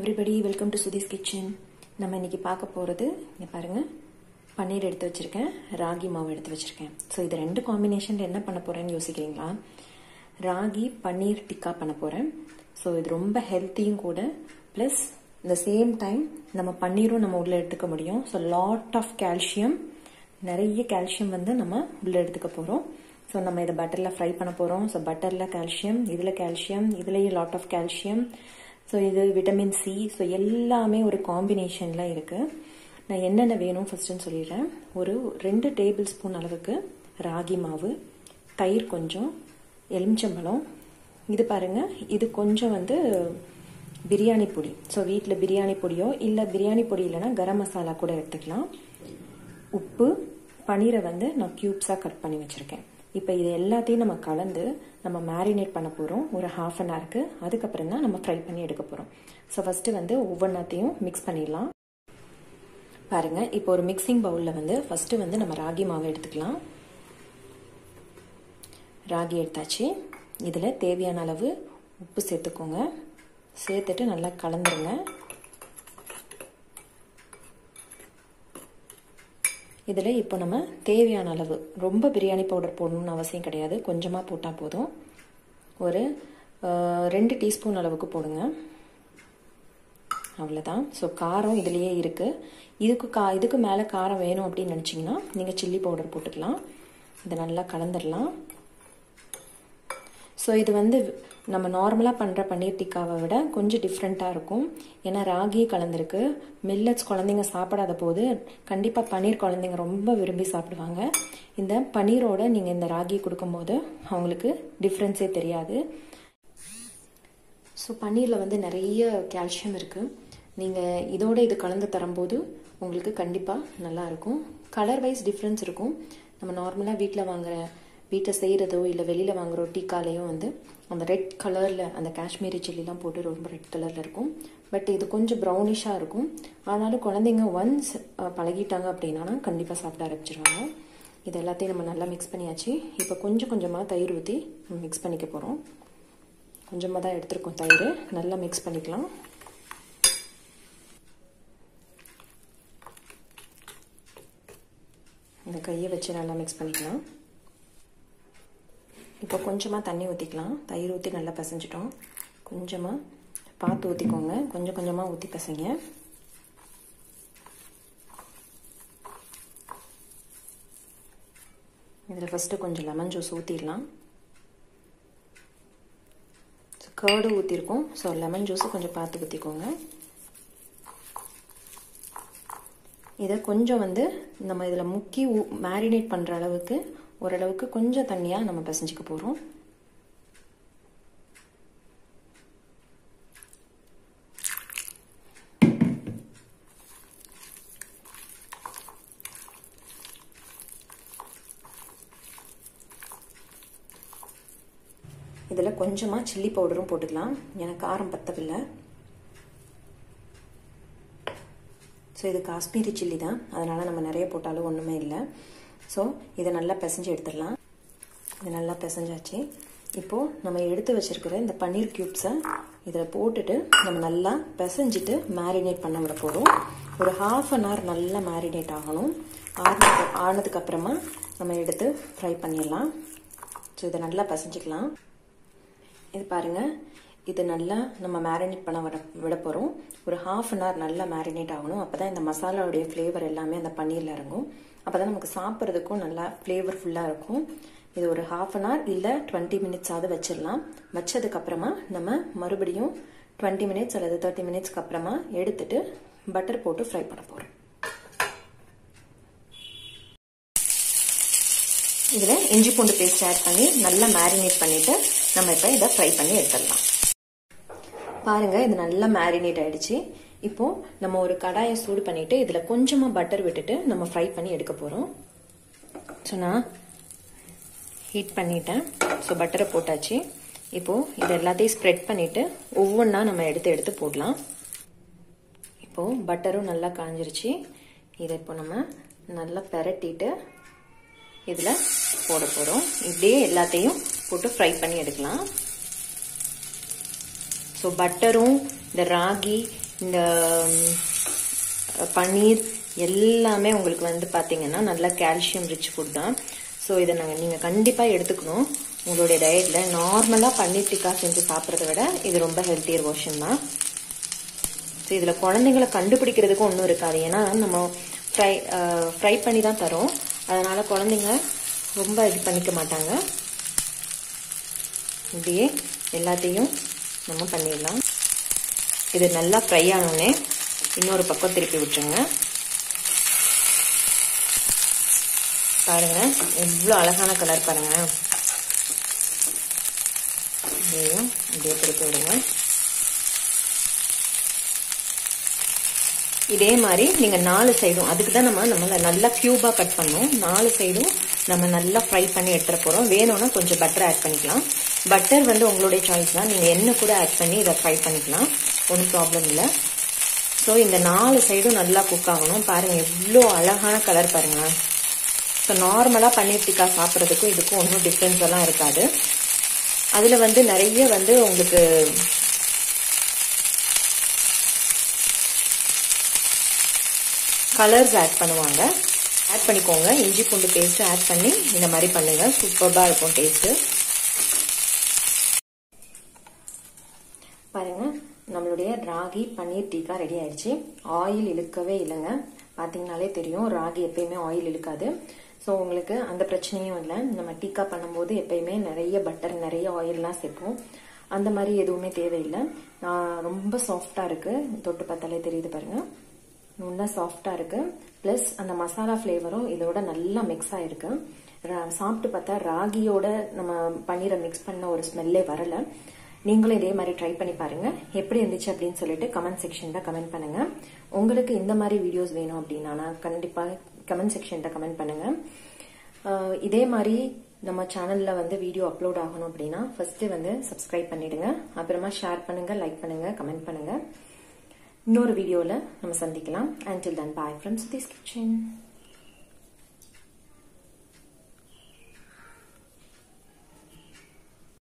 everybody welcome to Sudhi's kitchen நம்ம இன்னைக்கு பார்க்க போகிறது இங்கே பாருங்கள் பன்னீர் எடுத்து வச்சுருக்கேன் ராகி மாவு எடுத்து வச்சுருக்கேன் ஸோ இது ரெண்டு காம்பினேஷனில் என்ன பண்ண போகிறேன்னு யோசிக்கிறீங்களா ராகி பன்னீர் டிக்கா பண்ண போகிறேன் ஸோ இது ரொம்ப ஹெல்த்தியும் கூட ப்ளஸ் இந்த சேம் டைம் நம்ம பன்னீரும் நம்ம உள்ளே எடுத்துக்க முடியும் ஸோ லாட் ஆஃப் கால்சியம் நிறைய கால்சியம் வந்து நம்ம உள்ளே எடுத்துக்க போகிறோம் ஸோ நம்ம இதை பட்டரில் ஃப்ரை பண்ண போகிறோம் ஸோ பட்டரில் கால்சியம் இதில் கால்சியம் இதுலேயும் லாட் ஆஃப் கால்சியம் ஸோ இது விட்டமின் சி ஸோ எல்லாமே ஒரு காம்பினேஷனில் இருக்குது நான் என்னென்ன வேணும் ஃபஸ்ட்டுன்னு சொல்லிடுறேன் ஒரு ரெண்டு டேபிள் ஸ்பூன் அளவுக்கு ராகி மாவு தயிர் கொஞ்சம் எலுமிச்சம்பழம் இது பாருங்கள் இது கொஞ்சம் வந்து பிரியாணி பொடி ஸோ வீட்டில் பிரியாணி பொடியோ இல்லை பிரியாணி பொடி இல்லைன்னா கரம் மசாலா கூட எடுத்துக்கலாம் உப்பு பன்னீரை வந்து நான் க்யூப்ஸாக கட் பண்ணி வச்சுருக்கேன் இப்போ இது எல்லாத்தையும் நம்ம கலந்து நம்ம மேரினேட் பண்ண போகிறோம் ஒரு ஹாஃப் அன் ஹவருக்கு அதுக்கப்புறம் தான் நம்ம ஃப்ரை பண்ணி எடுக்க போகிறோம் ஸோ ஃபஸ்ட்டு வந்து ஒவ்வொன்றாத்தையும் மிக்ஸ் பண்ணிடலாம் பாருங்கள் இப்போ ஒரு மிக்சிங் பவுலில் வந்து ஃபஸ்ட்டு வந்து நம்ம ராகி மாவு எடுத்துக்கலாம் ராகி எடுத்தாச்சு இதில் தேவையான அளவு உப்பு சேர்த்துக்கோங்க சேர்த்துட்டு நல்லா கலந்துருங்க இதில் இப்போ நம்ம தேவையான அளவு ரொம்ப பிரியாணி பவுடர் போடணும்னு அவசியம் கிடையாது கொஞ்சமாக போட்டால் போதும் ஒரு ரெண்டு டீஸ்பூன் அளவுக்கு போடுங்க அவ்வளோதான் ஸோ காரம் இதுலேயே இருக்குது இதுக்கு கா இதுக்கு மேலே காரம் வேணும் அப்படின்னு நினச்சிங்கன்னா நீங்கள் சில்லி பவுடர் போட்டுக்கலாம் இதை நல்லா கலந்துடலாம் ஸோ இது வந்து நம்ம நார்மலாக பண்ணுற பன்னீர் டிக்காவை விட கொஞ்சம் டிஃப்ரெண்ட்டாக இருக்கும் ஏன்னா ராகி கலந்துருக்கு மில்லட்ஸ் குழந்தைங்க சாப்பிடாத போது கண்டிப்பாக பன்னீர் குழந்தைங்க ரொம்ப விரும்பி சாப்பிடுவாங்க இந்த பன்னீரோட நீங்கள் இந்த ராகி கொடுக்கும்போது அவங்களுக்கு டிஃப்ரென்ஸே தெரியாது ஸோ பன்னீரில் வந்து நிறைய கால்சியம் இருக்குது நீங்கள் இதோட இது கலந்து தரும்போது உங்களுக்கு கண்டிப்பாக நல்லாயிருக்கும் கலர் வைஸ் டிஃப்ரென்ஸ் இருக்கும் நம்ம நார்மலாக வீட்டில் வாங்குற வீட்டை செய்கிறதோ இல்லை வெளியில் வாங்குகிற டீக்காலையும் வந்து அந்த ரெட் கலரில் அந்த காஷ்மீரி சில்லிலாம் போட்டு ரொம்ப ரெட் கலரில் இருக்கும் பட் இது கொஞ்சம் ப்ரௌனிஷாக இருக்கும் ஆனாலும் குழந்தைங்க ஒன்ஸ் பழகிட்டாங்க அப்படின்னா கண்டிப்பாக சாப்பிட ஆரம்பிச்சிருவாங்க இது எல்லாத்தையும் நம்ம நல்லா மிக்ஸ் பண்ணியாச்சு இப்போ கொஞ்சம் கொஞ்சமாக தயிர் ஊற்றி நம்ம மிக்ஸ் பண்ணிக்க போகிறோம் கொஞ்சமாக தான் எடுத்துருக்கோம் தயிர் நல்லா மிக்ஸ் பண்ணிக்கலாம் இந்த கையை வச்சு நல்லா மிக்ஸ் பண்ணிக்கலாம் இப்போ கொஞ்சமாக தண்ணி ஊற்றிக்கலாம் தயிர் ஊற்றி நல்லா பிசைஞ்சிட்டோம் கொஞ்சமாக பார்த்து ஊற்றிக்கோங்க கொஞ்சம் கொஞ்சமாக ஊற்றி பிசைங்க இதில் ஃபஸ்ட்டு கொஞ்சம் லெமன் ஜூஸ் ஊற்றிடலாம் கேர்டு ஊற்றிருக்கோம் ஸோ லெமன் ஜூஸு கொஞ்சம் பார்த்து ஊற்றிக்கோங்க இதை கொஞ்சம் வந்து நம்ம இதில் முக்கி மேரினேட் பண்ணுற அளவுக்கு ஓரளவுக்கு கொஞ்சம் தண்ணியாக நம்ம பிசைஞ்சிக்க போகிறோம் இதில் கொஞ்சமாக சில்லி பவுடரும் போட்டுக்கலாம் எனக்கு காரம் பத்தவில்லை ஸோ இது காஷ்மீரி சில்லி தான் அதனால் நம்ம நிறைய போட்டாலும் ஒன்றுமே இல்லை ஸோ இதை நல்லா பிசைஞ்சு எடுத்துடலாம் இது நல்லா பிசைஞ்சாச்சு இப்போது நம்ம எடுத்து வச்சுருக்கிற இந்த பன்னீர் க்யூப்ஸை இதில் போட்டுட்டு நம்ம நல்லா பிசைஞ்சிட்டு மேரினேட் பண்ண விட போகிறோம் ஒரு ஹாஃப் அன் ஹவர் நல்லா மேரினேட் ஆகணும் ஆனதுக்கு ஆனதுக்கப்புறமா நம்ம எடுத்து ஃப்ரை பண்ணிடலாம் ஸோ இதை நல்லா பிசைஞ்சிக்கலாம் இது பாருங்கள் இது நல்லா நம்ம மேரினேட் பண்ண விட விட போகிறோம் ஒரு ஹாஃப் அன் ஹவர் நல்லா மேரினேட் ஆகணும் அப்போ தான் இந்த மசாலாவுடைய ஃப்ளேவர் எல்லாமே அந்த பன்னீரில் இறங்கும் அப்போ தான் நமக்கு சாப்பிட்றதுக்கும் நல்லா ஃப்ளேவர்ஃபுல்லாக இருக்கும் இது ஒரு ஹாஃப் அன் ஹவர் இல்லை டுவெண்ட்டி மினிட்ஸாவது வச்சிடலாம் வச்சதுக்கப்புறமா நம்ம மறுபடியும் டுவெண்ட்டி மினிட்ஸ் அல்லது தேர்ட்டி மினிட்ஸ்க்கு அப்புறமா எடுத்துட்டு பட்டர் போட்டு ஃப்ரை பண்ண போகிறோம் இதில் இஞ்சி பூண்டு பேஸ்ட் ஆட் பண்ணி நல்லா மேரினேட் பண்ணிவிட்டு நம்ம இப்போ இதை ஃப்ரை பண்ணி எடுத்துடலாம் பாருங்கள் இது நல்லா மேரினேட் ஆயிடுச்சு இப்போது நம்ம ஒரு கடாயை சூடு பண்ணிவிட்டு இதில் கொஞ்சமாக பட்டர் விட்டுட்டு நம்ம ஃப்ரை பண்ணி எடுக்க போகிறோம் ஸோ நான் ஹீட் பண்ணிட்டேன் ஸோ பட்டரை போட்டாச்சு இப்போது இது எல்லாத்தையும் ஸ்ப்ரெட் பண்ணிவிட்டு ஒவ்வொன்றா நம்ம எடுத்து எடுத்து போடலாம் இப்போது பட்டரும் நல்லா காஞ்சிருச்சு இதை இப்போ நம்ம நல்லா பெரட்டிட்டு இதில் போட போகிறோம் இப்படியே எல்லாத்தையும் போட்டு ஃப்ரை பண்ணி எடுக்கலாம் ஸோ பட்டரும் இந்த ராகி இந்த பன்னீர் எல்லாமே உங்களுக்கு வந்து பார்த்தீங்கன்னா நல்லா கால்சியம் ரிச் ஃபுட் தான் ஸோ இதை நாங்கள் நீங்கள் கண்டிப்பாக எடுத்துக்கணும் உங்களுடைய டயட்டில் நார்மலாக பன்னீர் டிக்கா செஞ்சு சாப்பிட்றத விட இது ரொம்ப ஹெல்த்தியர் வெர்ஷன் தான் ஸோ இதில் குழந்தைங்களை கண்டுபிடிக்கிறதுக்கும் ஒன்றும் இருக்காது ஏன்னா நம்ம ஃப்ரை ஃப்ரை பண்ணி தான் தரோம் அதனால் குழந்தைங்க ரொம்ப இது பண்ணிக்க மாட்டாங்க இப்படியே எல்லாத்தையும் நம்ம பண்ணிடலாம் இது நல்லா ஃப்ரை ஆனோடனே இன்னொரு பக்கம் திருப்பி விட்டுருங்க பாருங்க எவ்வளோ அழகான கலர் பாருங்க இதையும் இப்படியே திருப்பி விடுங்க இதே மாதிரி நீங்க நாலு சைடும் அதுக்கு தான் நம்ம நம்ம நல்லா கியூபா கட் பண்ணோம் நாலு சைடும் நம்ம நல்லா ஃப்ரை பண்ணி எடுத்துட போறோம் வேணும்னா கொஞ்சம் பட்டர் ஆட் பண்ணிக்கலாம் பட்டர் வந்து உங்களுடைய சாய்ஸ் தான் நீங்க எண்ணெய் கூட ஆட் பண்ணி இதை ஃப்ரை பண்ணிக்கலாம் ஒன்றும் ப்ராப்ளம் இல்லை ஸோ இந்த நாலு சைடும் நல்லா குக் ஆகணும் பாருங்க எவ்வளோ அழகான கலர் பாருங்களேன் ஸோ நார்மலாக பன்னீர் டிக்கா சாப்பிட்றதுக்கும் இதுக்கும் ஒன்றும் டிஃப்ரென்ஸ் எல்லாம் இருக்காது அதில் வந்து நிறைய வந்து உங்களுக்கு கலர்ஸ் ஆட் பண்ணுவாங்க ஆட் பண்ணிக்கோங்க இஞ்சி பூண்டு பேஸ்ட் ஆட் பண்ணி இந்த மாதிரி பண்ணுங்க சூப்பர்பா இருக்கும் டேஸ்ட் பாருங்க நம்மளுடைய ராகி பன்னீர் டீக்கா ரெடி ஆயிடுச்சு ஆயில் இழுக்கவே இல்லைங்க பார்த்தீங்கனாலே தெரியும் ராகி எப்பயுமே ஆயில் இழுக்காது ஸோ உங்களுக்கு அந்த பிரச்சனையும் இல்லை நம்ம டீக்கா பண்ணும்போது எப்பயுமே நிறைய பட்டர் நிறைய ஆயில்லாம் சேர்ப்போம் அந்த மாதிரி எதுவுமே தேவையில்லை நான் ரொம்ப சாஃப்டா இருக்கு தொட்டு பார்த்தாலே தெரியுது பாருங்க நல்லா சாஃப்டா இருக்கு பிளஸ் அந்த மசாலா ஃப்ளேவரும் இதோட நல்லா மிக்ஸ் ஆயிருக்கு சாப்பிட்டு பார்த்தா ராகியோட நம்ம பன்னீரை மிக்ஸ் பண்ண ஒரு ஸ்மெல்லே வரல நீங்களும் இதே மாதிரி ட்ரை பண்ணி பாருங்க எப்படி இருந்துச்சு அப்படின்னு சொல்லிட்டு கமெண்ட் செக்ஷன்ல கமெண்ட் பண்ணுங்க உங்களுக்கு இந்த மாதிரி வீடியோஸ் வேணும் அப்படின்னா கண்டிப்பா கமெண்ட் செக்ஷன்ல கமெண்ட் பண்ணுங்க இதே மாதிரி நம்ம சேனல்ல வந்து வீடியோ அப்லோட் ஆகணும் அப்படின்னா ஃபர்ஸ்ட் வந்து சப்ஸ்கிரைப் பண்ணிடுங்க அப்புறமா ஷேர் பண்ணுங்க லைக் பண்ணுங்க கமெண்ட் பண்ணுங்க இன்னொரு வீடியோவில் நம்ம சந்திக்கலாம் until then bye from Sudhi's kitchen